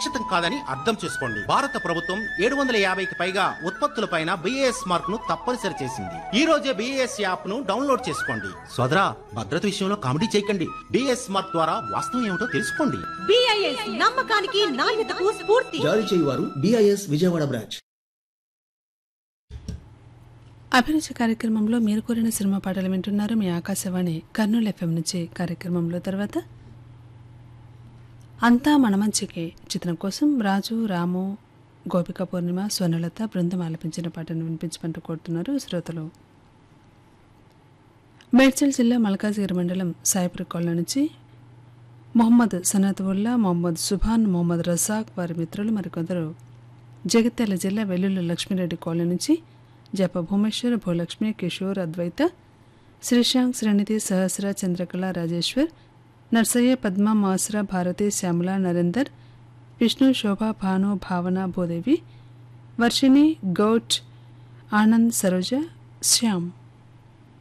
సురక్షితం కాదని అర్థం చేసుకోండి భారత ప్రభుత్వం ఏడు వందల యాభైకి పైగా ఉత్పత్తులపైన బిఏఎస్ మార్క్ ను తప్పనిసరి చేసింది ఈ రోజే బిఏఎస్ యాప్ ను డౌన్లోడ్ చేసుకోండి సోదరా భద్రత విషయంలో కామెడీ చేయకండి బిఏఎస్ మార్క్ ద్వారా వాస్తవం ఏమిటో తెలుసుకోండి బిఐఎస్ నమ్మకానికి నాణ్యతకు స్ఫూర్తి జారీ చేయువారు బిఐఎస్ విజయవాడ బ్రాంచ్ అభిరుచి కార్యక్రమంలో మీరు కోరిన సినిమా పాటలు వింటున్నారు మీ ఆకాశవాణి కర్నూలు ఎఫ్ఎం నుంచి కార్యక్రమంలో తర్వాత అంతా మన మంచికే చిత్రం కోసం రాజు రాము గోపిక పూర్ణిమ స్వర్ణలత బృందం ఆలపించిన పాటను వినిపించమంటూ కోరుతున్నారు శ్రోతలు మేడ్చల్ జిల్లా మల్కాజిగిరి మండలం సాయిపురి కొల్ల నుంచి మొహమ్మద్ సనత్వుల్లా మొహమ్మద్ సుభాన్ మొహమ్మద్ రజాక్ వారి మిత్రులు మరికొందరు జగిత్యాల జిల్లా వెల్లుల్లి లక్ష్మీరెడ్డి కాలనీ నుంచి జప భూమేశ్వర్ భూలక్ష్మి కిషోర్ అద్వైత శ్రీశాంక్ శ్రీనిధి సహస్ర చంద్రకళ రాజేశ్వర్ నర్సయ్య పద్మ మాసుర భారతి శ్యామల నరేందర్ విష్ణు శోభ భాను భావన భూదేవి వర్షిణి గౌట్ ఆనంద్ సరోజ శ్యామ్